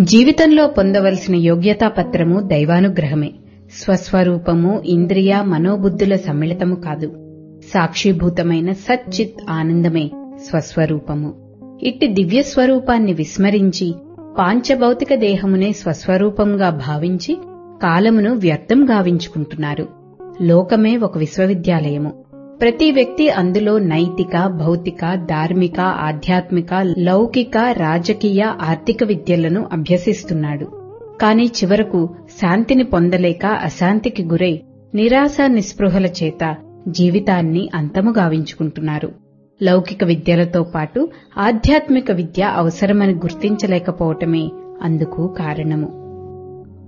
జీవితంలో పొందవలసిన యోగ్యతా పత్రము దైవానుగ్రహమే స్వస్వరూపము ఇంద్రియ మనోబుద్ధుల సమ్మిళితము కాదు సాక్షిభూతమైన సచ్చిత్ ఆనందమే స్వస్వరూపము ఇట్టి దివ్య స్వరూపాన్ని విస్మరించి పాంచభౌతిక దేహమునే స్వస్వరూపంగా భావించి కాలమును వ్యర్థం గావించుకుంటున్నారు లోకమే ఒక విశ్వవిద్యాలయము ప్రతి వ్యక్తి అందులో నైతిక భౌతిక ధార్మిక ఆధ్యాత్మిక లౌకిక రాజకీయ ఆర్థిక విద్యలను అభ్యసిస్తున్నాడు కాని చివరకు శాంతిని పొందలేక అశాంతికి గురై నిరాశ నిస్పృహల చేత జీవితాన్ని అంతము గావించుకుంటున్నారు లౌకిక విద్యలతో పాటు ఆధ్యాత్మిక విద్య అవసరమని గుర్తించలేకపోవటమే అందుకు కారణము